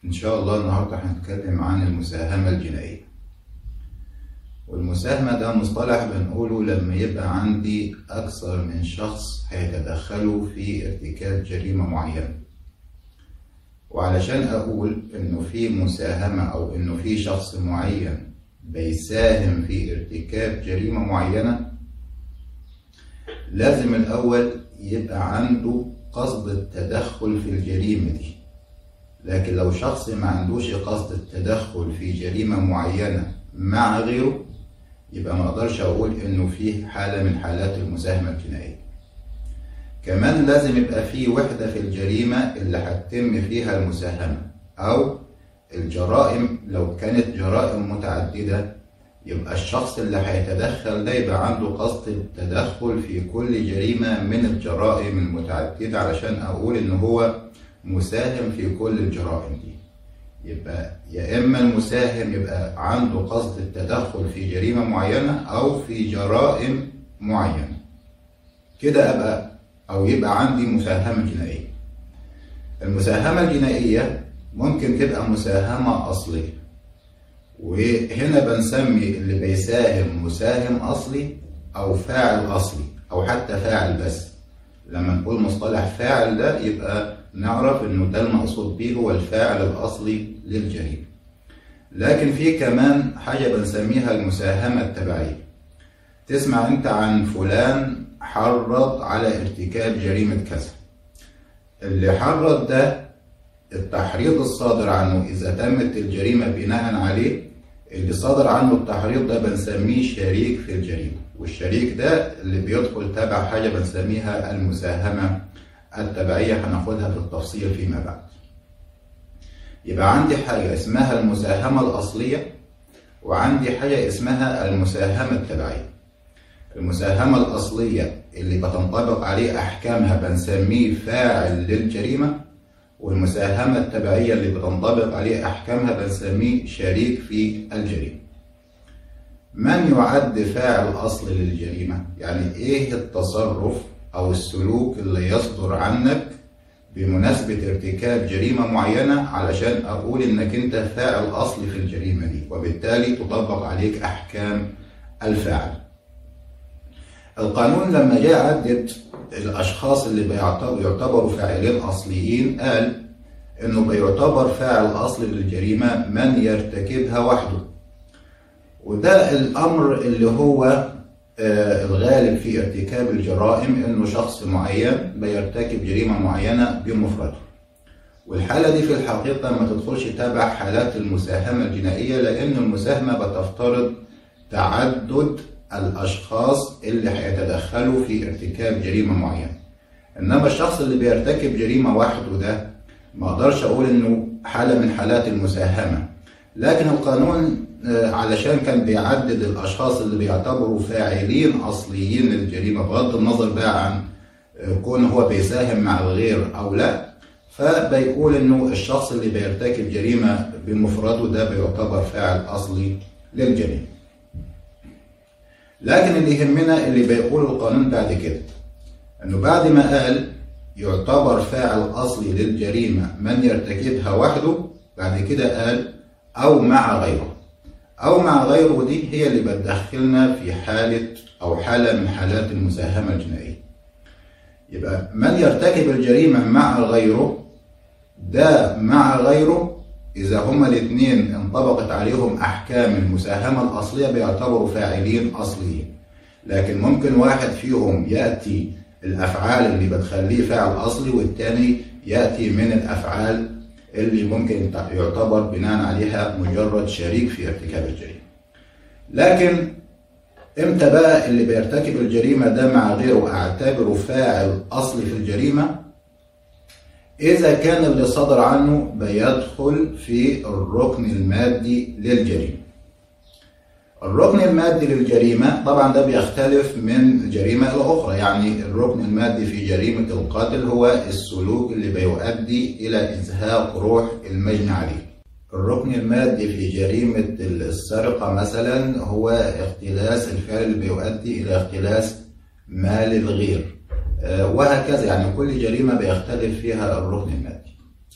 إن شاء الله النهاردة هنتكلم عن المساهمة الجنائية والمساهمة ده مصطلح بنقوله لما يبقى عندي أكثر من شخص هيتدخلوا في ارتكاب جريمة معينة وعلشان أقول إنه في مساهمة أو إنه في شخص معين بيساهم في ارتكاب جريمة معينة لازم الأول يبقى عنده قصد التدخل في الجريمة دي لكن لو شخص ما عندوش قصد التدخل في جريمة معينة مع غيره يبقى ما اقدرش اقول انه في حالة من حالات المساهمة الجنائية كمان لازم يبقى في وحدة في الجريمة اللي هتتم فيها المساهمة او الجرائم لو كانت جرائم متعددة يبقى الشخص اللي هيتدخل ده يبقى عنده قصد التدخل في كل جريمة من الجرائم المتعددة علشان أقول إن هو مساهم في كل الجرائم دي يبقى يا إما المساهم يبقى عنده قصد التدخل في جريمة معينة أو في جرائم معينة كده أبقى أو يبقى عندي مساهمة جنائية المساهمة الجنائية ممكن تبقى مساهمة أصلية وهنا بنسمي اللي بيساهم مساهم أصلي أو فاعل أصلي أو حتى فاعل بس لما نقول مصطلح فاعل ده يبقى نعرف إنه ده المقصود بيه هو الفاعل الأصلي للجريمة لكن في كمان حاجة بنسميها المساهمة التبعية تسمع أنت عن فلان حرض على ارتكاب جريمة كذا اللي حرض ده التحريض الصادر عنه إذا تمت الجريمة بناء عليه اللي صادر عنه التحريض ده بنسميه شريك في الجريمة والشريك ده اللي بيدخل تبع حاجة بنسميها المساهمة التبعية هناخدها بالتفصيل فيما بعد يبقى عندي حاجة اسمها المساهمة الأصلية وعندي حاجة اسمها المساهمة التبعية المساهمة الأصلية اللي بتنطبق عليه أحكامها بنسميه فاعل للجريمة والمساهمة التبعية اللي بتنطبق عليه أحكامها بنسميه شريك في الجريمة. من يعد فاعل أصل للجريمة؟ يعني إيه التصرف أو السلوك اللي يصدر عنك بمناسبة ارتكاب جريمة معينة علشان أقول إنك أنت فاعل أصل في الجريمة دي وبالتالي تطبق عليك أحكام الفاعل. القانون لما جاء عدد الاشخاص اللي بيعتبروا فاعلين اصليين قال انه بيعتبر فاعل اصلي للجريمه من يرتكبها وحده وده الامر اللي هو الغالب في ارتكاب الجرائم انه شخص معين بيرتكب جريمه معينه بمفرده والحاله دي في الحقيقه ما تدخلش تبع حالات المساهمه الجنائيه لان المساهمه بتفترض تعدد الأشخاص اللي هيتدخلوا في ارتكاب جريمة معينة إنما الشخص اللي بيرتكب جريمة وحده ده ما أقدرش أقول إنه حالة من حالات المساهمة لكن القانون علشان كان بيعدد الأشخاص اللي بيعتبروا فاعلين أصليين للجريمة بغض النظر بقى عن كون هو بيساهم مع الغير أو لا فبيقول إنه الشخص اللي بيرتكب جريمة بمفرده ده بيعتبر فاعل أصلي للجريمة لكن اللي يهمنا اللي بيقوله القانون بعد كده انه بعد ما قال يعتبر فاعل اصلي للجريمه من يرتكبها وحده بعد كده قال او مع غيره او مع غيره دي هي اللي بتدخلنا في حاله او حاله من حالات المساهمه الجنائيه يبقى من يرتكب الجريمه مع غيره ده مع غيره إذا هما الاثنين انطبقت عليهم أحكام المساهمة الأصلية بيعتبروا فاعلين أصليين لكن ممكن واحد فيهم يأتي الأفعال اللي بتخليه فاعل أصلي والتاني يأتي من الأفعال اللي ممكن يعتبر بناء عليها مجرد شريك في ارتكاب الجريمة لكن امتى بقى اللي بيرتكب الجريمة ده مع غيره اعتبره فاعل أصلي في الجريمة إذا كان اللي صدر عنه بيدخل في الركن المادي للجريمة. الركن المادي للجريمة طبعا ده بيختلف من جريمة إلى أخرى، يعني الركن المادي في جريمة القتل هو السلوك اللي بيؤدي إلى إزهاق روح المجني عليه. الركن المادي في جريمة السرقة مثلا هو اختلاس الفعل اللي بيؤدي إلى اختلاس مال الغير. وهكذا يعني كل جريمة بيختلف فيها الركن المادي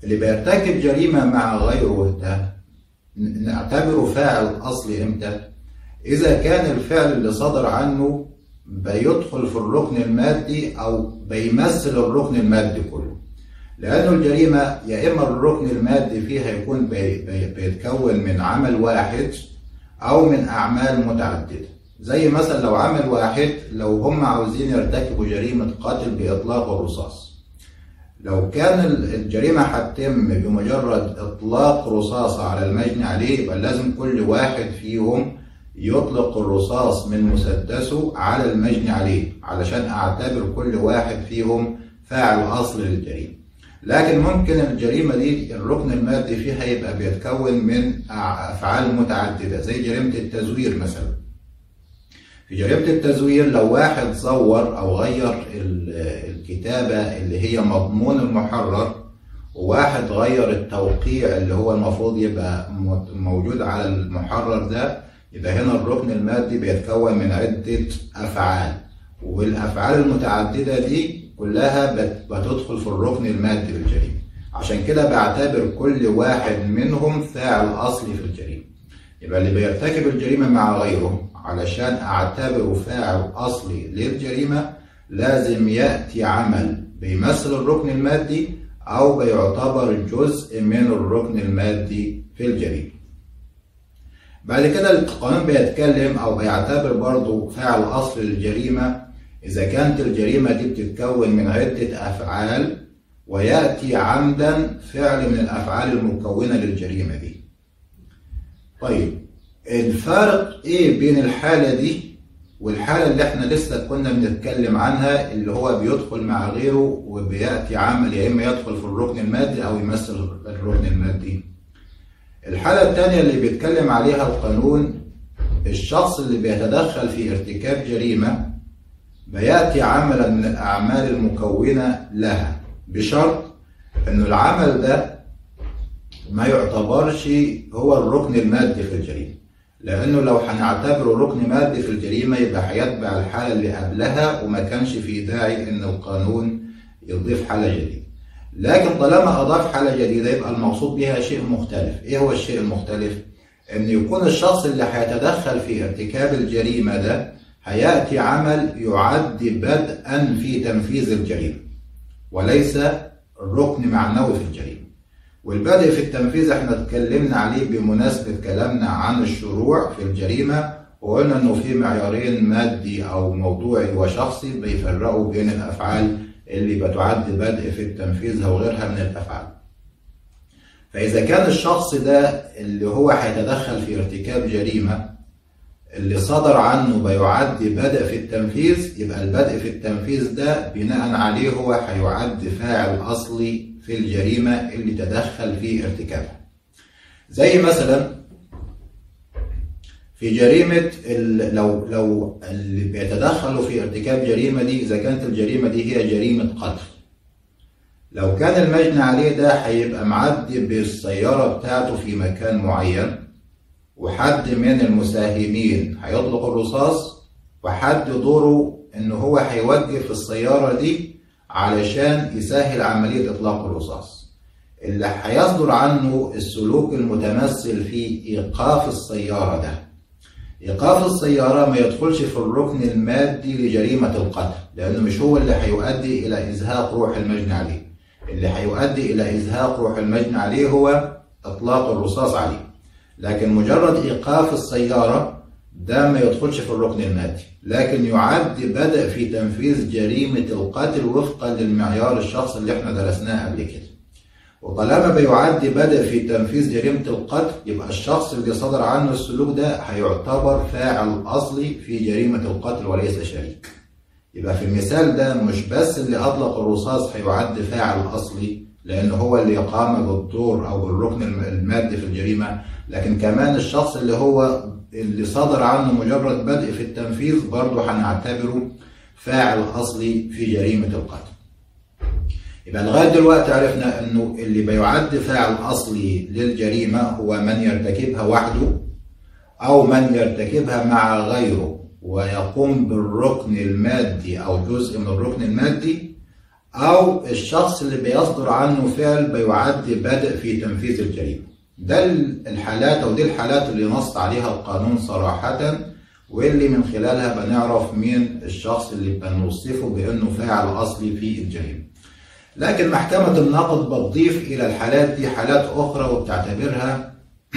اللي بيرتكب جريمة مع غيره ده نعتبره فاعل أصلي إمتى؟ إذا كان الفعل اللي صدر عنه بيدخل في الركن المادي أو بيمثل الركن المادي كله لأنه الجريمة يا إما الركن المادي فيها يكون بي بي بيتكون من عمل واحد أو من أعمال متعددة زي مثلا لو عمل واحد لو هم عاوزين يرتكبوا جريمة قتل بإطلاق الرصاص لو كان الجريمة هتتم بمجرد إطلاق رصاصة على المجني عليه يبقى لازم كل واحد فيهم يطلق الرصاص من مسدسه على المجني عليه علشان أعتبر كل واحد فيهم فاعل أصل للجريمة لكن ممكن الجريمة دي الركن المادي فيها يبقى بيتكون من أفعال متعددة زي جريمة التزوير مثلا في جريمة التزوير لو واحد زور أو غير الكتابة اللي هي مضمون المحرر وواحد غير التوقيع اللي هو المفروض يبقى موجود على المحرر ده يبقى هنا الركن المادي بيتكون من عدة أفعال والأفعال المتعددة دي كلها بتدخل في الركن المادي للجريمة عشان كده بعتبر كل واحد منهم فاعل أصلي في الجريمة يبقى اللي بيرتكب الجريمة مع غيره علشان أعتبره فاعل أصلي للجريمة لازم يأتي عمل بيمثل الركن المادي أو بيعتبر جزء من الركن المادي في الجريمة بعد كده القانون بيتكلم أو بيعتبر برضه فاعل أصل للجريمة إذا كانت الجريمة دي بتتكون من عدة أفعال ويأتي عمدا فعل من الأفعال المكونة للجريمة دي طيب الفارق ايه بين الحالة دي والحالة اللي احنا لسه كنا بنتكلم عنها اللي هو بيدخل مع غيره وبيأتي عمل يا إما يدخل في الركن المادي أو يمثل الركن المادي الحالة الثانية اللي بيتكلم عليها القانون الشخص اللي بيتدخل في ارتكاب جريمة بيأتي عملا من الأعمال المكونة لها بشرط إنه العمل ده ما يعتبرش هو الركن المادي في الجريمة لأنه لو هنعتبره ركن مادي في الجريمة يبقى هيتبع الحالة اللي قبلها وما كانش في داعي إن القانون يضيف حالة جديدة لكن طالما أضاف حالة جديدة يبقى المقصود بها شيء مختلف إيه هو الشيء المختلف؟ إن يكون الشخص اللي هيتدخل في ارتكاب الجريمة ده هيأتي عمل يعد بدءا في تنفيذ الجريمة وليس ركن معنوي في الجريمة والبدء في التنفيذ احنا اتكلمنا عليه بمناسبة كلامنا عن الشروع في الجريمة وقلنا انه في معيارين مادي او موضوعي وشخصي بيفرقوا بين الافعال اللي بتعد بدء في التنفيذ وغيرها من الافعال فاذا كان الشخص ده اللي هو هيتدخل في ارتكاب جريمة اللي صدر عنه بيعد بدء في التنفيذ يبقى البدء في التنفيذ ده بناء عليه هو هيعد فاعل اصلي في الجريمة اللي تدخل في ارتكابها زي مثلا في جريمة لو لو اللي بيتدخلوا في ارتكاب جريمة دي إذا كانت الجريمة دي هي جريمة قتل لو كان المجني عليه ده هيبقى معدي بالسيارة بتاعته في مكان معين وحد من المساهمين هيطلق الرصاص وحد دوره إن هو هيوقف السيارة دي علشان يسهل عملية إطلاق الرصاص اللي هيصدر عنه السلوك المتمثل في إيقاف السيارة ده إيقاف السيارة ما يدخلش في الركن المادي لجريمة القتل لأنه مش هو اللي هيؤدي إلى إزهاق روح المجني عليه اللي هيؤدي إلى إزهاق روح المجني عليه هو إطلاق الرصاص عليه لكن مجرد إيقاف السيارة ده ما يدخلش في الركن المادي لكن يعد بدء في تنفيذ جريمة القتل وفقا للمعيار الشخص اللي احنا درسناه قبل كده وطالما بيعد بدء في تنفيذ جريمة القتل يبقى الشخص اللي صدر عنه السلوك ده هيعتبر فاعل أصلي في جريمة القتل وليس شريك يبقى في المثال ده مش بس اللي أطلق الرصاص هيعد فاعل أصلي لأن هو اللي قام بالدور أو بالركن المادي في الجريمة لكن كمان الشخص اللي هو اللي صدر عنه مجرد بدء في التنفيذ برضه هنعتبره فاعل أصلي في جريمة القتل يبقى لغاية دلوقتي عرفنا أنه اللي بيعد فاعل أصلي للجريمة هو من يرتكبها وحده أو من يرتكبها مع غيره ويقوم بالركن المادي أو جزء من الركن المادي أو الشخص اللي بيصدر عنه فعل بيعد بدء في تنفيذ الجريمة ده الحالات أو دي الحالات اللي نص عليها القانون صراحة واللي من خلالها بنعرف مين الشخص اللي بنوصفه بأنه فاعل أصلي في الجريمة لكن محكمة النقد بتضيف إلى الحالات دي حالات أخرى وبتعتبرها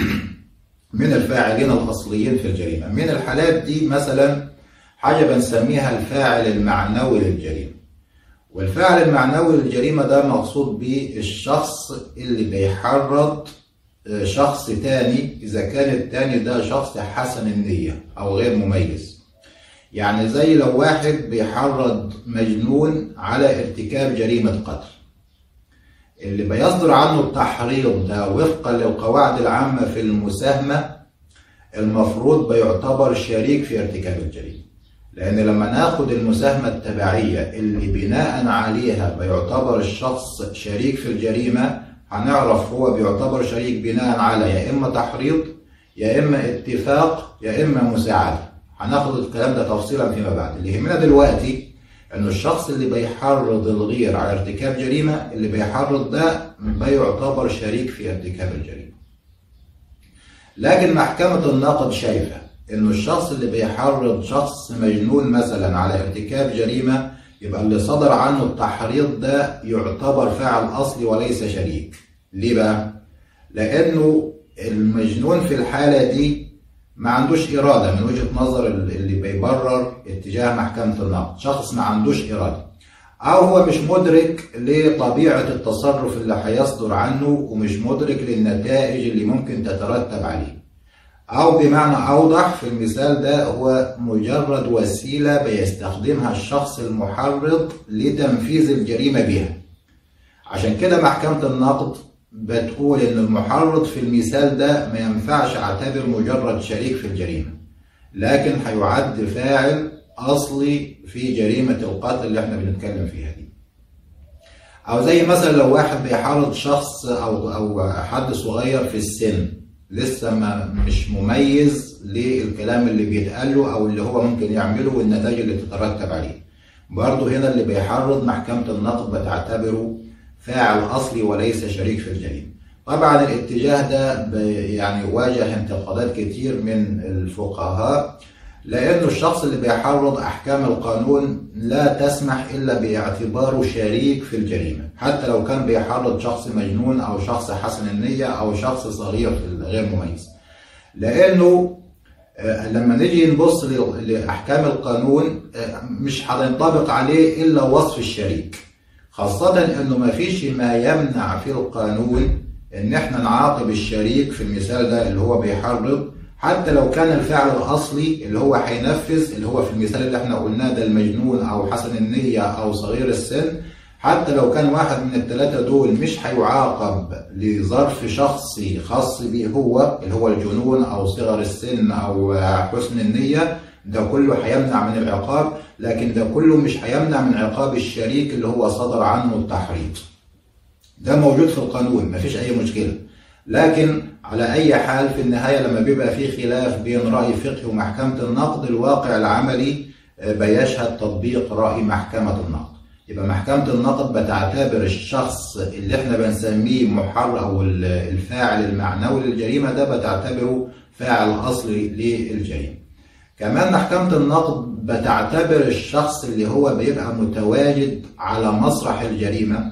من الفاعلين الأصليين في الجريمة من الحالات دي مثلا حاجة بنسميها الفاعل المعنوي للجريمة والفاعل المعنوي للجريمة ده مقصود به الشخص اللي بيحرض شخص تاني إذا كان التاني ده شخص حسن النية أو غير مميز يعني زي لو واحد بيحرض مجنون على ارتكاب جريمة قتل اللي بيصدر عنه التحريض ده وفقا للقواعد العامة في المساهمة المفروض بيعتبر شريك في ارتكاب الجريمة لأن لما ناخد المساهمة التبعية اللي بناء عليها بيعتبر الشخص شريك في الجريمة هنعرف هو بيعتبر شريك بناء على يا إما تحريض يا إما اتفاق يا إما مساعدة هناخد الكلام ده تفصيلا فيما بعد اللي يهمنا دلوقتي انه الشخص اللي بيحرض الغير على ارتكاب جريمه اللي بيحرض ده بيعتبر شريك في ارتكاب الجريمه. لكن محكمه النقد شايفه انه الشخص اللي بيحرض شخص مجنون مثلا على ارتكاب جريمه يبقى اللي صدر عنه التحريض ده يعتبر فاعل اصلي وليس شريك. ليه بقى؟ لانه المجنون في الحاله دي ما عندوش إرادة من وجهة نظر اللي بيبرر اتجاه محكمة النقد شخص ما عندوش إرادة أو هو مش مدرك لطبيعة التصرف اللي هيصدر عنه ومش مدرك للنتائج اللي ممكن تترتب عليه أو بمعنى أوضح في المثال ده هو مجرد وسيلة بيستخدمها الشخص المحرض لتنفيذ الجريمة بها عشان كده محكمة النقد بتقول ان المحرض في المثال ده ما ينفعش اعتبر مجرد شريك في الجريمه لكن هيعد فاعل اصلي في جريمه القتل اللي احنا بنتكلم فيها دي او زي مثلا لو واحد بيحرض شخص او او حد صغير في السن لسه ما مش مميز للكلام اللي بيتقال له او اللي هو ممكن يعمله والنتائج اللي تترتب عليه برضه هنا اللي بيحرض محكمه النقد بتعتبره فاعل اصلي وليس شريك في الجريمه. طبعا الاتجاه ده يعني واجه انتقادات كتير من الفقهاء لانه الشخص اللي بيحرض احكام القانون لا تسمح الا باعتباره شريك في الجريمه، حتى لو كان بيحرض شخص مجنون او شخص حسن النيه او شخص صغير غير مميز. لانه لما نيجي نبص لاحكام القانون مش هينطبق عليه الا وصف الشريك. خاصة انه ما فيش ما يمنع في القانون ان احنا نعاقب الشريك في المثال ده اللي هو بيحرض حتى لو كان الفعل الاصلي اللي هو هينفذ اللي هو في المثال اللي احنا قلناه ده المجنون او حسن النية او صغير السن حتى لو كان واحد من الثلاثة دول مش هيعاقب لظرف شخصي خاص بيه هو اللي هو الجنون او صغر السن او حسن النية ده كله هيمنع من العقاب لكن ده كله مش هيمنع من عقاب الشريك اللي هو صدر عنه التحريض ده موجود في القانون مفيش اي مشكله لكن على اي حال في النهايه لما بيبقى في خلاف بين راي فقهي ومحكمه النقد الواقع العملي بيشهد تطبيق راي محكمه النقد يبقى محكمه النقد بتعتبر الشخص اللي احنا بنسميه محرر او الفاعل المعنوي للجريمه ده بتعتبره فاعل اصلي للجريمه كمان محكمة النقد بتعتبر الشخص اللي هو بيبقى متواجد على مسرح الجريمة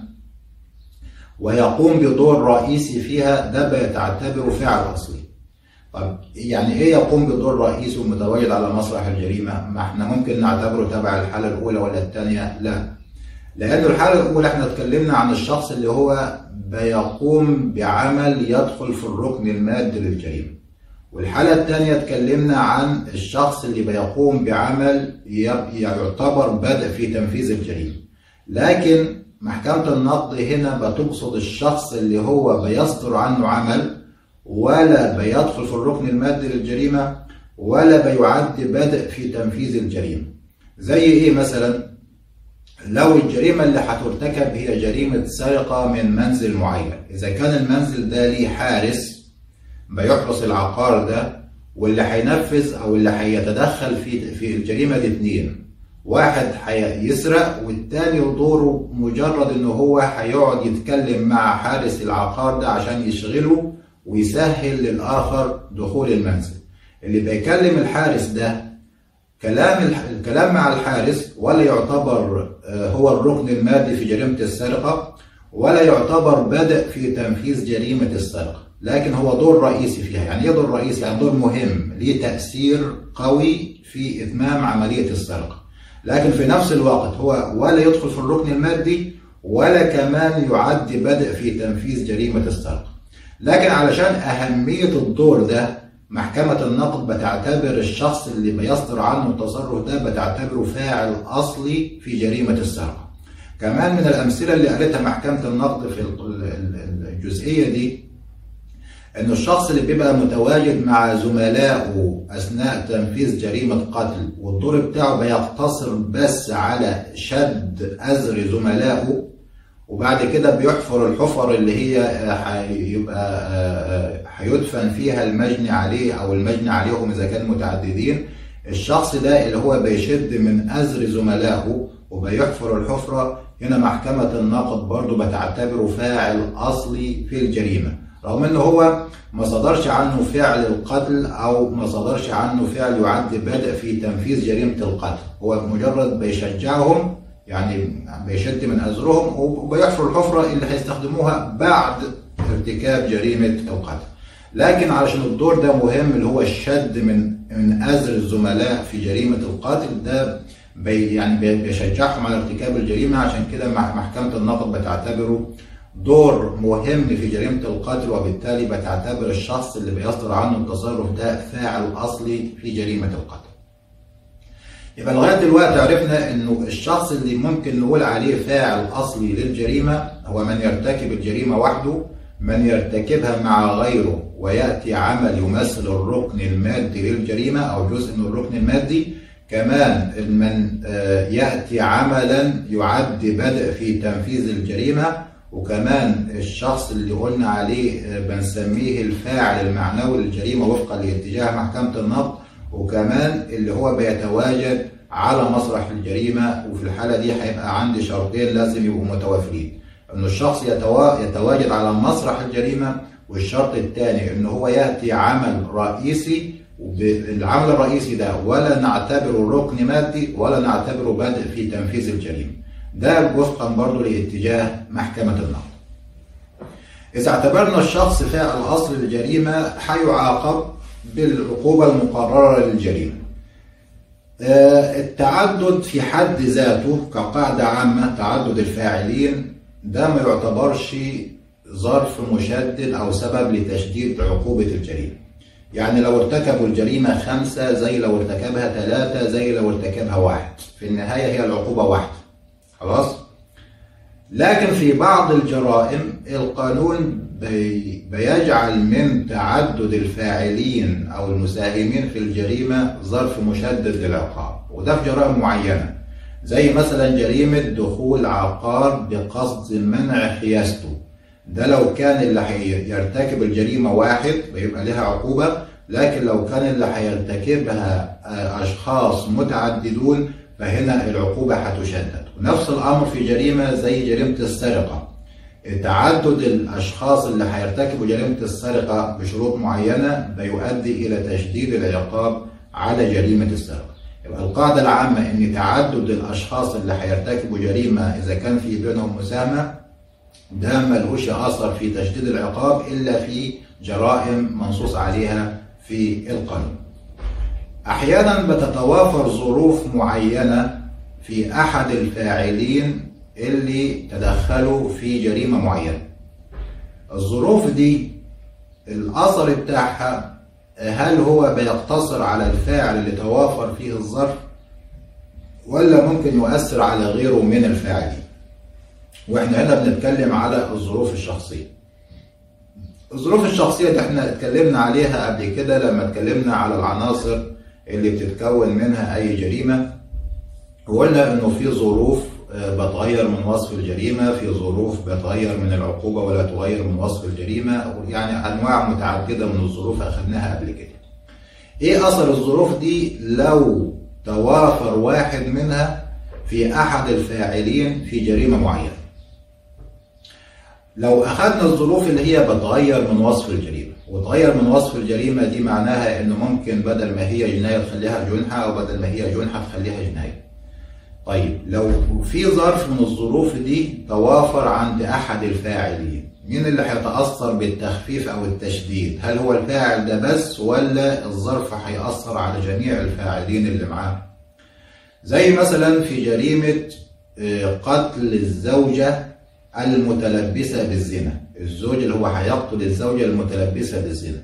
ويقوم بدور رئيسي فيها ده بتعتبره فعل أصلي. طب يعني إيه يقوم بدور رئيسي ومتواجد على مسرح الجريمة؟ ما احنا ممكن نعتبره تبع الحالة الأولى ولا الثانية؟ لا. لأن الحالة الأولى احنا اتكلمنا عن الشخص اللي هو بيقوم بعمل يدخل في الركن المادي للجريمة. والحالة الثانية اتكلمنا عن الشخص اللي بيقوم بعمل يعتبر بدء في تنفيذ الجريمة لكن محكمة النقد هنا بتقصد الشخص اللي هو بيصدر عنه عمل ولا بيدخل في الركن المادي للجريمة ولا بيعد بدء في تنفيذ الجريمة زي ايه مثلا لو الجريمة اللي هترتكب هي جريمة سرقة من منزل معين إذا كان المنزل ده ليه حارس بيحرس العقار ده واللي هينفذ او اللي هيتدخل في في الجريمه دي اتنين واحد هيسرق والتاني دوره مجرد ان هو هيقعد يتكلم مع حارس العقار ده عشان يشغله ويسهل للاخر دخول المنزل اللي بيكلم الحارس ده كلام الكلام مع الحارس ولا يعتبر هو الركن المادي في جريمة السرقة ولا يعتبر بدء في تنفيذ جريمة السرقة لكن هو دور رئيسي فيها يعني ايه دور رئيسي يعني دور مهم ليه تأثير قوي في إتمام عملية السرقة لكن في نفس الوقت هو ولا يدخل في الركن المادي ولا كمان يعد بدء في تنفيذ جريمة السرقة لكن علشان أهمية الدور ده محكمة النقد بتعتبر الشخص اللي بيصدر عنه التصرف ده بتعتبره فاعل أصلي في جريمة السرقة كمان من الأمثلة اللي قالتها محكمة النقد في الجزئية دي إن الشخص اللي بيبقى متواجد مع زملائه أثناء تنفيذ جريمة قتل والدور بتاعه بيقتصر بس على شد أزر زملائه وبعد كده بيحفر الحفر اللي هي هيبقى هيدفن فيها المجني عليه او المجني عليهم اذا كانوا متعددين الشخص ده اللي هو بيشد من ازر زملائه وبيحفر الحفره هنا محكمه النقد برضه بتعتبره فاعل اصلي في الجريمه رغم ان هو ما صدرش عنه فعل القتل او ما صدرش عنه فعل يعد بدء في تنفيذ جريمه القتل هو مجرد بيشجعهم يعني بيشد من أزرهم وبيحفر الحفرة اللي هيستخدموها بعد ارتكاب جريمة القتل لكن علشان الدور ده مهم اللي هو الشد من من أزر الزملاء في جريمة القتل ده بي يعني بيشجعهم على ارتكاب الجريمة عشان كده محكمة النقد بتعتبره دور مهم في جريمة القتل وبالتالي بتعتبر الشخص اللي بيصدر عنه التصرف ده فاعل أصلي في جريمة القتل يبقى لغايه دلوقتي عرفنا انه الشخص اللي ممكن نقول عليه فاعل اصلي للجريمه هو من يرتكب الجريمه وحده من يرتكبها مع غيره وياتي عمل يمثل الركن المادي للجريمه او جزء من الركن المادي كمان من ياتي عملا يعد بدء في تنفيذ الجريمه وكمان الشخص اللي قلنا عليه بنسميه الفاعل المعنوي للجريمه وفقا لاتجاه محكمه النقد وكمان اللي هو بيتواجد على مسرح الجريمة وفي الحالة دي هيبقى عندي شرطين لازم يبقوا متوافرين إن الشخص يتوا... يتواجد على مسرح الجريمة والشرط الثاني إن هو يأتي عمل رئيسي العمل الرئيسي ده ولا نعتبره ركن مادي ولا نعتبره بدء في تنفيذ الجريمة ده وفقا برضه لاتجاه محكمة النقد إذا اعتبرنا الشخص فاعل أصل الجريمة هيعاقب بالعقوبة المقررة للجريمة التعدد في حد ذاته كقاعدة عامة تعدد الفاعلين ده ما يعتبرش ظرف مشدد أو سبب لتشديد عقوبة الجريمة يعني لو ارتكبوا الجريمة خمسة زي لو ارتكبها ثلاثة زي لو ارتكبها واحد في النهاية هي العقوبة واحدة خلاص لكن في بعض الجرائم القانون بي بيجعل من تعدد الفاعلين او المساهمين في الجريمه ظرف مشدد للعقاب وده في جرائم معينه زي مثلا جريمه دخول عقار بقصد منع حيازته ده لو كان اللي هيرتكب الجريمه واحد بيبقى لها عقوبه لكن لو كان اللي هيرتكبها اشخاص متعددون فهنا العقوبه هتشدد ونفس الامر في جريمه زي جريمه السرقه تعدد الاشخاص اللي هيرتكبوا جريمه السرقه بشروط معينه بيؤدي الى تشديد العقاب على جريمه السرقه يبقى القاعده العامه ان تعدد الاشخاص اللي هيرتكبوا جريمه اذا كان في بينهم مساهمه ده ملهوش اثر في تشديد العقاب الا في جرائم منصوص عليها في القانون احيانا بتتوافر ظروف معينه في احد الفاعلين اللي تدخلوا في جريمة معينة الظروف دي الأثر بتاعها هل هو بيقتصر على الفاعل اللي توافر فيه الظرف ولا ممكن يؤثر على غيره من الفاعلين واحنا هنا بنتكلم على الظروف الشخصية الظروف الشخصية دي احنا اتكلمنا عليها قبل كده لما اتكلمنا على العناصر اللي بتتكون منها أي جريمة وقلنا إنه في ظروف بتغير من وصف الجريمة في ظروف بتغير من العقوبة ولا تغير من وصف الجريمة يعني أنواع متعددة من الظروف أخذناها قبل كده إيه أثر الظروف دي لو توافر واحد منها في أحد الفاعلين في جريمة معينة لو أخذنا الظروف اللي هي بتغير من وصف الجريمة وتغير من وصف الجريمة دي معناها إنه ممكن بدل ما هي جناية تخليها جنحة أو بدل ما هي جنحة تخليها جناية طيب لو في ظرف من الظروف دي توافر عند أحد الفاعلين مين اللي هيتأثر بالتخفيف أو التشديد؟ هل هو الفاعل ده بس ولا الظرف هيأثر على جميع الفاعلين اللي معاه؟ زي مثلا في جريمة قتل الزوجة المتلبسة بالزنا الزوج اللي هو هيقتل الزوجة المتلبسة بالزنا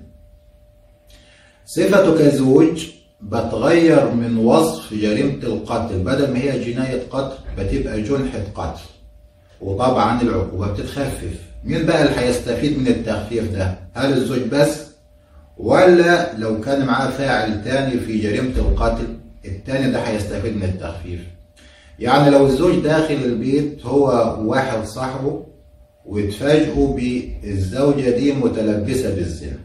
صفته كزوج بتغير من وصف جريمة القتل بدل ما هي جناية قتل بتبقى جنحة قتل وطبعا العقوبة بتتخفف مين بقى اللي هيستفيد من التخفيف ده هل الزوج بس ولا لو كان معاه فاعل تاني في جريمة القتل التاني ده هيستفيد من التخفيف يعني لو الزوج داخل البيت هو واحد صاحبه واتفاجئوا بالزوجة دي متلبسة بالزنا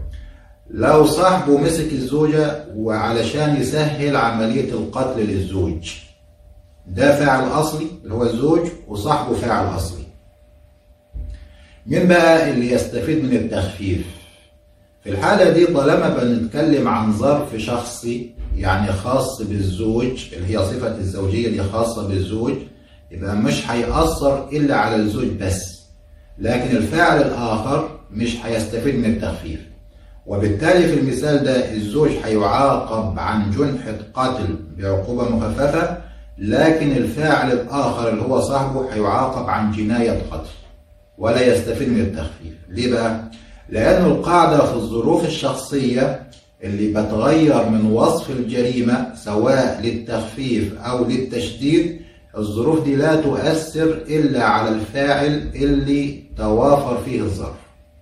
لو صاحبه مسك الزوجة وعلشان يسهل عملية القتل للزوج ده فاعل أصلي اللي هو الزوج وصاحبه فاعل أصلي مين بقى اللي يستفيد من التخفيف في الحالة دي طالما بنتكلم عن ظرف شخصي يعني خاص بالزوج اللي هي صفة الزوجية اللي خاصة بالزوج يبقى مش هيأثر إلا على الزوج بس لكن الفاعل الآخر مش هيستفيد من التخفيف وبالتالي في المثال ده الزوج هيعاقب عن جنحة قتل بعقوبة مخففة لكن الفاعل الآخر اللي هو صاحبه هيعاقب عن جناية قتل ولا يستفيد من التخفيف ليه بقى؟ لأن القاعدة في الظروف الشخصية اللي بتغير من وصف الجريمة سواء للتخفيف أو للتشديد الظروف دي لا تؤثر إلا على الفاعل اللي توافر فيه الظرف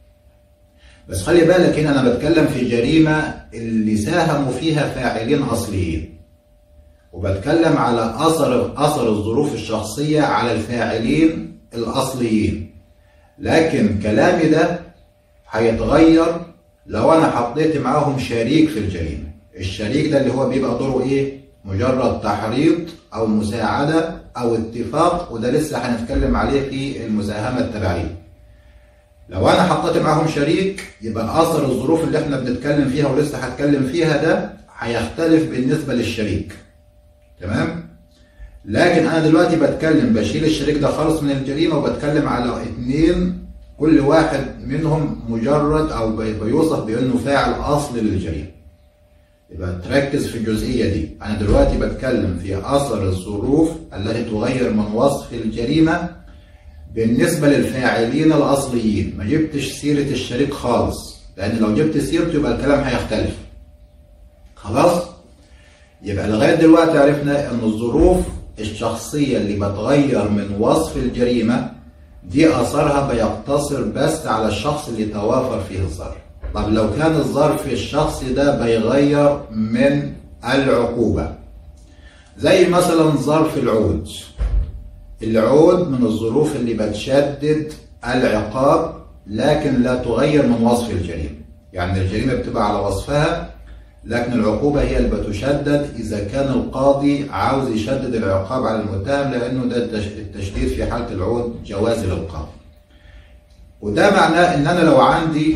بس خلي بالك هنا أنا بتكلم في جريمة اللي ساهموا فيها فاعلين أصليين وبتكلم على أثر أثر الظروف الشخصية على الفاعلين الأصليين لكن كلامي ده هيتغير لو انا حطيت معاهم شريك في الجريمه الشريك ده اللي هو بيبقى دوره ايه مجرد تحريض او مساعده او اتفاق وده لسه هنتكلم عليه في المساهمه التبعيه لو انا حطيت معاهم شريك يبقى اثر الظروف اللي احنا بنتكلم فيها ولسه هتكلم فيها ده هيختلف بالنسبه للشريك تمام لكن انا دلوقتي بتكلم بشيل الشريك ده خالص من الجريمه وبتكلم على اتنين كل واحد منهم مجرد او بيوصف بانه فاعل اصلي للجريمه يبقى تركز في الجزئيه دي انا دلوقتي بتكلم في اثر الظروف التي تغير من وصف الجريمه بالنسبه للفاعلين الاصليين ما جبتش سيره الشريك خالص لان لو جبت سيرته يبقى الكلام هيختلف خلاص يبقى لغايه دلوقتي عرفنا ان الظروف الشخصيه اللي بتغير من وصف الجريمه دي اثرها بيقتصر بس على الشخص اللي توافر فيه الظرف طب لو كان الظرف الشخصي ده بيغير من العقوبة زي مثلا ظرف العود العود من الظروف اللي بتشدد العقاب لكن لا تغير من وصف الجريمة يعني الجريمة بتبقى على وصفها لكن العقوبة هي اللي بتشدد إذا كان القاضي عاوز يشدد العقاب على المتهم لأنه ده التشديد في حالة العود جواز للقاضي وده معناه إن أنا لو عندي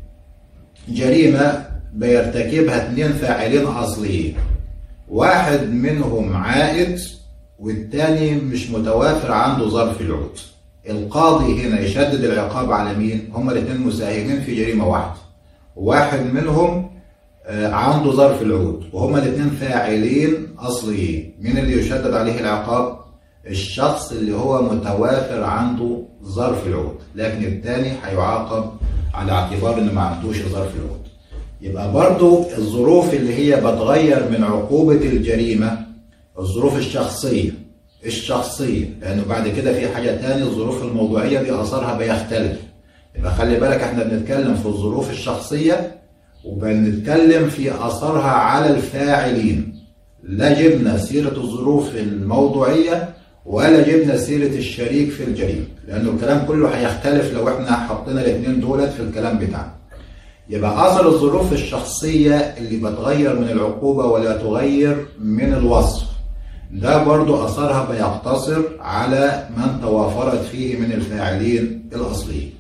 جريمة بيرتكبها اثنين فاعلين أصليين واحد منهم عائد والتاني مش متوافر عنده ظرف العود القاضي هنا يشدد العقاب على مين؟ هما الاثنين مساهمين في جريمة واحدة واحد منهم عنده ظرف العود وهما الاثنين فاعلين اصليين مين اللي يشدد عليه العقاب الشخص اللي هو متوافر عنده ظرف العود لكن الثاني هيعاقب على اعتبار انه ما عندوش ظرف العود يبقى برضو الظروف اللي هي بتغير من عقوبة الجريمة الظروف الشخصية الشخصية لأنه بعد كده في حاجة تانية الظروف الموضوعية دي أثرها بيختلف يبقى خلي بالك احنا بنتكلم في الظروف الشخصية وبنتكلم في أثرها على الفاعلين لا جبنا سيرة الظروف الموضوعية ولا جبنا سيرة الشريك في الجريمة لأنه الكلام كله هيختلف لو احنا حطينا الاثنين دولت في الكلام بتاعنا يبقى أثر الظروف الشخصية اللي بتغير من العقوبة ولا تغير من الوصف ده برضو أثرها بيقتصر على من توافرت فيه من الفاعلين الأصليين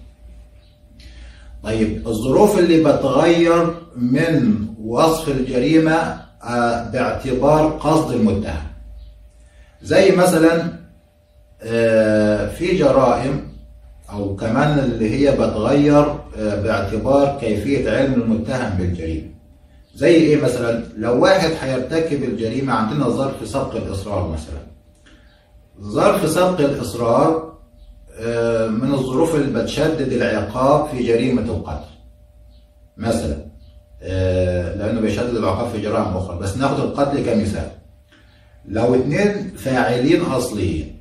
طيب الظروف اللي بتغير من وصف الجريمة آه، باعتبار قصد المتهم زي مثلا آه، في جرائم او كمان اللي هي بتغير آه، باعتبار كيفية علم المتهم بالجريمة زي ايه مثلا لو واحد هيرتكب الجريمة عندنا ظرف سبق الاصرار مثلا ظرف سبق الاصرار آه، من الظروف اللي بتشدد العقاب في جريمة القتل مثلا آه، لانه بيشدد العقاب في جرائم اخرى بس ناخد القتل كمثال لو اتنين فاعلين اصليين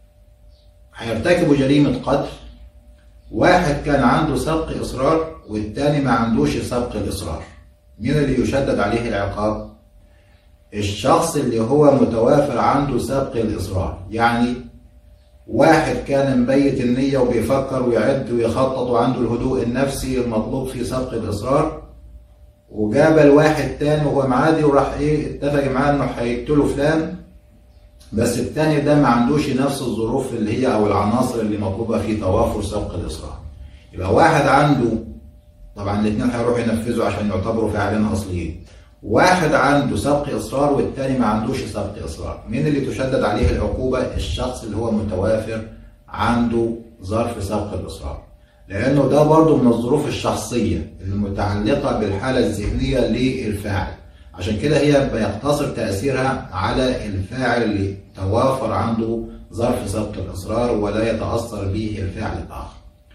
هيرتكبوا جريمة قتل واحد كان عنده سبق إصرار والتاني ما عندوش سبق الإصرار مين اللي يشدد عليه العقاب؟ الشخص اللي هو متوافر عنده سبق الإصرار يعني واحد كان مبيت النية وبيفكر ويعد ويخطط وعنده الهدوء النفسي المطلوب في سبق الإصرار وجاب واحد تاني وهو معادي وراح ايه اتفق معاه انه هيقتله فلان بس التاني ده ما عندوش نفس الظروف اللي هي او العناصر اللي مطلوبه في توافر سبق الاصرار يبقى واحد عنده طبعا الاثنين هيروحوا ينفذوا عشان يعتبروا فاعلين اصليين واحد عنده سبق اصرار والتاني ما عندوش سبق اصرار مين اللي تشدد عليه العقوبه الشخص اللي هو متوافر عنده ظرف سبق الاصرار لانه ده برضه من الظروف الشخصيه المتعلقه بالحاله الذهنيه للفاعل عشان كده هي بيقتصر تأثيرها على الفاعل اللي توافر عنده ظرف سبق الإصرار ولا يتأثر به الفاعل الآخر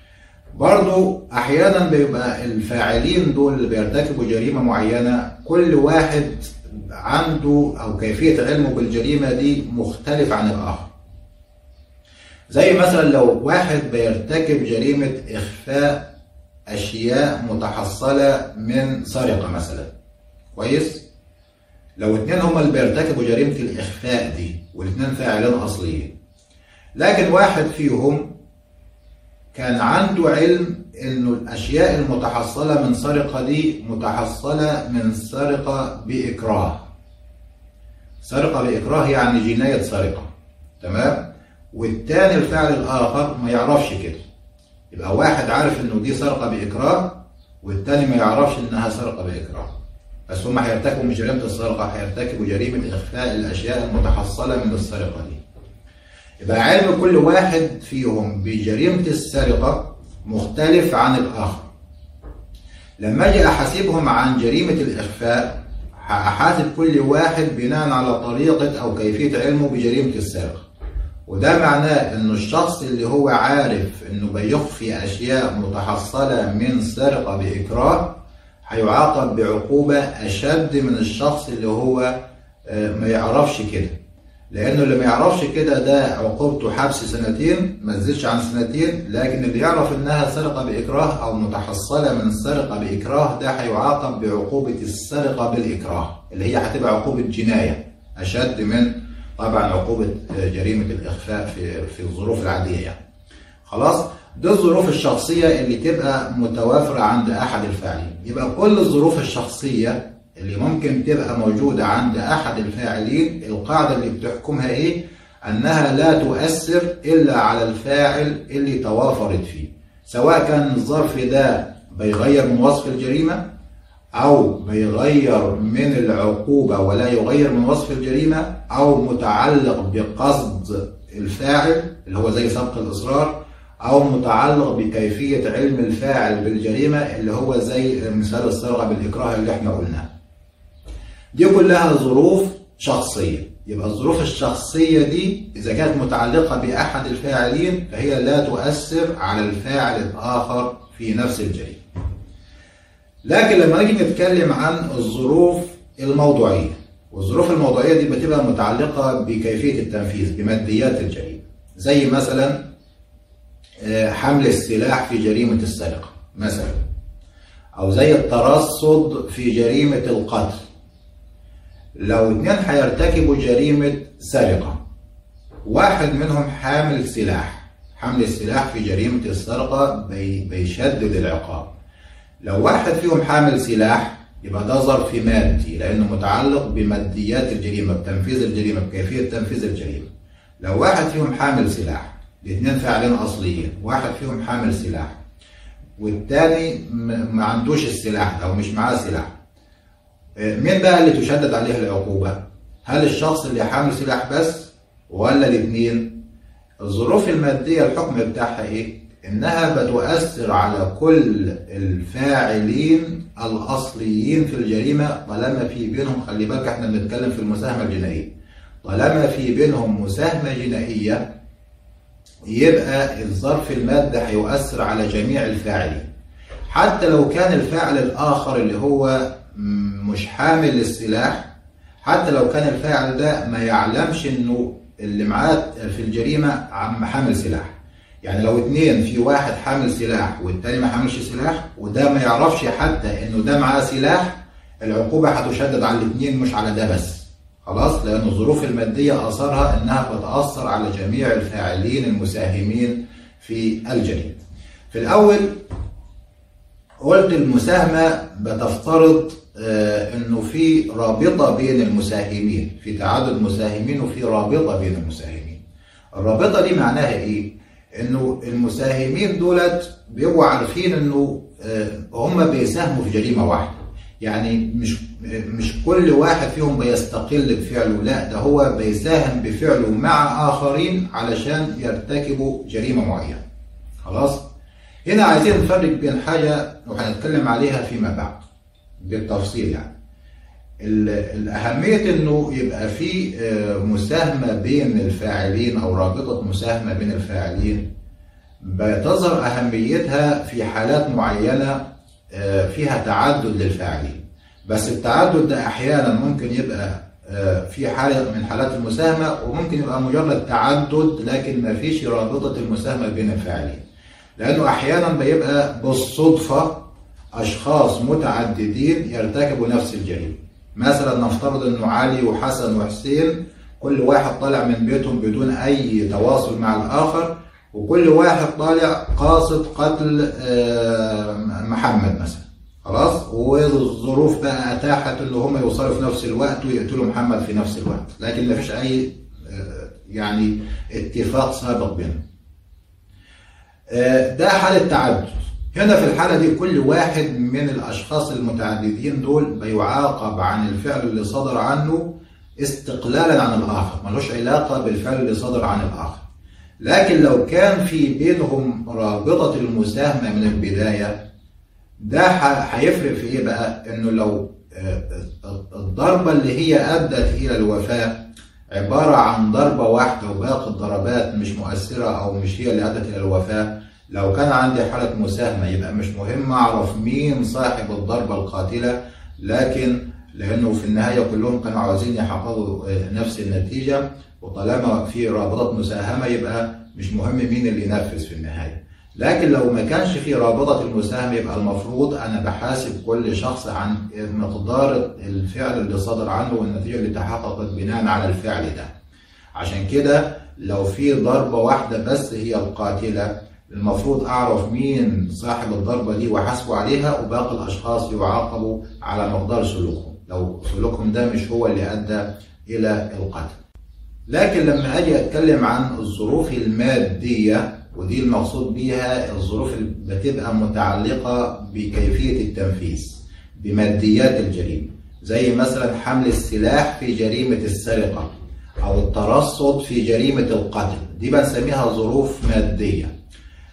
برضو أحيانا بيبقى الفاعلين دول اللي بيرتكبوا جريمة معينة كل واحد عنده أو كيفية علمه بالجريمة دي مختلف عن الآخر زي مثلا لو واحد بيرتكب جريمة إخفاء أشياء متحصلة من سرقة مثلا كويس؟ لو اتنين هما اللي بيرتكبوا جريمة الإخفاء دي والاتنين فاعلين أصليين لكن واحد فيهم كان عنده علم إنه الأشياء المتحصلة من سرقة دي متحصلة من سرقة بإكراه سرقة بإكراه يعني جناية سرقة تمام والتاني الفعل الآخر ما يعرفش كده يبقى واحد عارف إنه دي سرقة بإكراه والتاني ما يعرفش إنها سرقة بإكراه بس هم هيرتكبوا مش جريمة السرقة هيرتكبوا جريمة إخفاء الأشياء المتحصلة من السرقة دي يبقى علم كل واحد فيهم بجريمة السرقة مختلف عن الآخر لما أجي أحاسبهم عن جريمة الإخفاء هحاسب كل واحد بناء على طريقة أو كيفية علمه بجريمة السرقة وده معناه إنه الشخص اللي هو عارف إنه بيخفي أشياء متحصلة من سرقة بإكراه هيعاقب بعقوبة أشد من الشخص اللي هو ما يعرفش كده لأنه اللي ما يعرفش كده ده عقوبته حبس سنتين ما تزيدش عن سنتين لكن اللي يعرف إنها سرقة بإكراه أو متحصلة من سرقة بإكراه ده هيعاقب بعقوبة السرقة بالإكراه اللي هي هتبقى عقوبة جناية أشد من طبعا عقوبة جريمة الإخفاء في في الظروف العادية يعني خلاص دي الظروف الشخصية اللي تبقى متوافرة عند أحد الفاعلين يبقى كل الظروف الشخصية اللي ممكن تبقى موجودة عند أحد الفاعلين القاعدة اللي بتحكمها إيه؟ أنها لا تؤثر إلا على الفاعل اللي توافرت فيه سواء كان الظرف ده بيغير من وصف الجريمة أو بيغير من العقوبة ولا يغير من وصف الجريمة أو متعلق بقصد الفاعل اللي هو زي سبق الإصرار أو متعلق بكيفية علم الفاعل بالجريمة اللي هو زي مثال السرقة بالإكراه اللي احنا قلناه. دي كلها ظروف شخصية، يبقى الظروف الشخصية دي إذا كانت متعلقة بأحد الفاعلين فهي لا تؤثر على الفاعل الآخر في نفس الجريمة. لكن لما نيجي نتكلم عن الظروف الموضوعية، والظروف الموضوعية دي بتبقى متعلقة بكيفية التنفيذ بماديات الجريمة. زي مثلا حمل السلاح في جريمة السرقة مثلا أو زي الترصد في جريمة القتل لو اتنين هيرتكبوا جريمة سرقة واحد منهم حامل سلاح حمل السلاح في جريمة السرقة بي بيشدد العقاب لو واحد فيهم حامل سلاح يبقى ده ظرف مادي لانه متعلق بماديات الجريمه بتنفيذ الجريمه بكيفيه تنفيذ الجريمه لو واحد فيهم حامل سلاح الاثنين فاعلين اصليين واحد فيهم حامل سلاح والتاني ما عندوش السلاح او مش معاه سلاح مين بقى اللي تشدد عليه العقوبه هل الشخص اللي حامل سلاح بس ولا الاثنين الظروف الماديه الحكم بتاعها ايه انها بتؤثر على كل الفاعلين الاصليين في الجريمه طالما في بينهم خلي بالك احنا بنتكلم في المساهمه الجنائيه طالما في بينهم مساهمه جنائيه يبقى الظرف المادي هيؤثر على جميع الفاعلين حتى لو كان الفاعل الاخر اللي هو مش حامل للسلاح حتى لو كان الفاعل ده ما يعلمش انه اللي معاه في الجريمه عم حامل سلاح يعني لو اتنين في واحد حامل سلاح والتاني ما حاملش سلاح وده ما يعرفش حتى انه ده معاه سلاح العقوبه هتشدد على الاتنين مش على ده بس خلاص لان الظروف الماديه اثرها انها بتاثر على جميع الفاعلين المساهمين في الجريمه في الاول قلت المساهمه بتفترض آه انه في رابطه بين المساهمين في تعدد مساهمين وفي رابطه بين المساهمين الرابطه دي معناها ايه انه المساهمين دولت بيبقوا عارفين انه آه هم بيساهموا في جريمه واحده يعني مش مش كل واحد فيهم بيستقل بفعله لا ده هو بيساهم بفعله مع اخرين علشان يرتكبوا جريمه معينه خلاص هنا عايزين نفرق بين حاجه وهنتكلم عليها فيما بعد بالتفصيل يعني الأهمية إنه يبقى في مساهمة بين الفاعلين أو رابطة مساهمة بين الفاعلين بتظهر أهميتها في حالات معينة فيها تعدد للفاعلين بس التعدد ده أحيانا ممكن يبقى في حالة من حالات المساهمة وممكن يبقى مجرد تعدد لكن ما فيش رابطة المساهمة بين الفاعلين لأنه أحيانا بيبقى بالصدفة أشخاص متعددين يرتكبوا نفس الجريمة مثلا نفترض انه علي وحسن وحسين كل واحد طالع من بيتهم بدون اي تواصل مع الاخر وكل واحد طالع قاصد قتل محمد مثلا خلاص والظروف بقى اتاحت ان هم يوصلوا في نفس الوقت ويقتلوا محمد في نفس الوقت لكن ما فيش اي يعني اتفاق سابق بينهم ده حالة تعدد هنا في الحالة دي كل واحد من الأشخاص المتعددين دول بيعاقب عن الفعل اللي صدر عنه استقلالا عن الآخر ملوش علاقة بالفعل اللي صدر عن الآخر لكن لو كان في بينهم رابطة المساهمة من البداية ده هيفرق في إيه بقى؟ إنه لو الضربة اللي هي أدت إلى الوفاة عبارة عن ضربة واحدة وباقي الضربات مش مؤثرة أو مش هي اللي أدت إلى الوفاة لو كان عندي حالة مساهمة يبقى مش مهم أعرف مين صاحب الضربة القاتلة لكن لأنه في النهاية كلهم كانوا عاوزين يحققوا نفس النتيجة وطالما في رابطة مساهمة يبقى مش مهم مين اللي ينفذ في النهاية لكن لو ما كانش في رابطة المساهمة يبقى المفروض أنا بحاسب كل شخص عن مقدار الفعل اللي صدر عنه والنتيجة اللي تحققت بناء على الفعل ده عشان كده لو في ضربة واحدة بس هي القاتلة المفروض اعرف مين صاحب الضربه دي واحاسبه عليها وباقي الاشخاص يعاقبوا على مقدار سلوكهم لو سلوكهم ده مش هو اللي ادى الى القتل لكن لما اجي اتكلم عن الظروف الماديه ودي المقصود بيها الظروف اللي بتبقى متعلقه بكيفيه التنفيذ بماديات الجريمه زي مثلا حمل السلاح في جريمه السرقه او الترصد في جريمه القتل دي بنسميها ظروف ماديه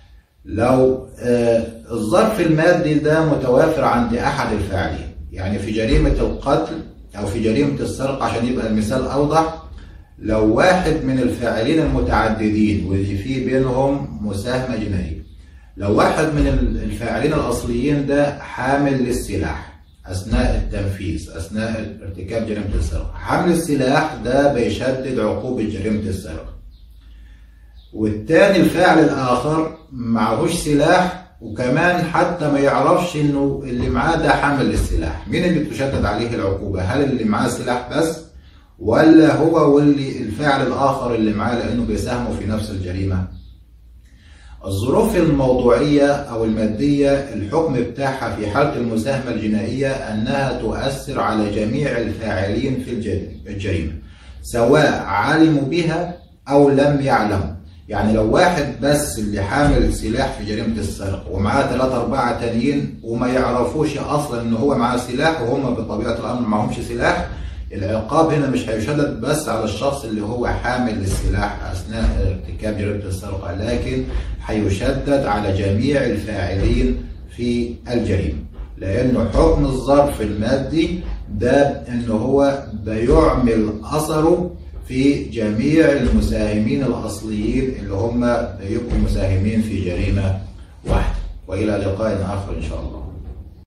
لو الظرف المادي ده متوافر عند احد الفاعلين يعني في جريمه القتل او في جريمه السرقه عشان يبقى المثال اوضح لو واحد من الفاعلين المتعددين واللي في بينهم مساهمه جنائيه لو واحد من الفاعلين الاصليين ده حامل للسلاح اثناء التنفيذ اثناء ارتكاب جريمه السرقه حمل السلاح ده بيشدد عقوبه جريمه السرقه والتاني الفاعل الاخر معهوش سلاح وكمان حتى ما يعرفش انه اللي معاه ده حامل للسلاح مين اللي تشدد عليه العقوبه هل اللي معاه سلاح بس ولا هو واللي الفاعل الاخر اللي معاه لانه بيساهموا في نفس الجريمه الظروف الموضوعية أو المادية الحكم بتاعها في حالة المساهمة الجنائية أنها تؤثر على جميع الفاعلين في الجريمة سواء علموا بها أو لم يعلموا يعني لو واحد بس اللي حامل سلاح في جريمة السرقة ومعاه ثلاثة أربعة تانيين وما يعرفوش أصلا إن هو معاه سلاح وهم بطبيعة الأمر معهمش سلاح العقاب هنا مش هيشدد بس على الشخص اللي هو حامل السلاح اثناء ارتكاب جريمه السرقه لكن هيشدد على جميع الفاعلين في الجريمه لانه حكم الظرف المادي ده ان هو بيعمل اثره في جميع المساهمين الاصليين اللي هم بيبقوا مساهمين في جريمه واحده والى لقاء اخر ان شاء الله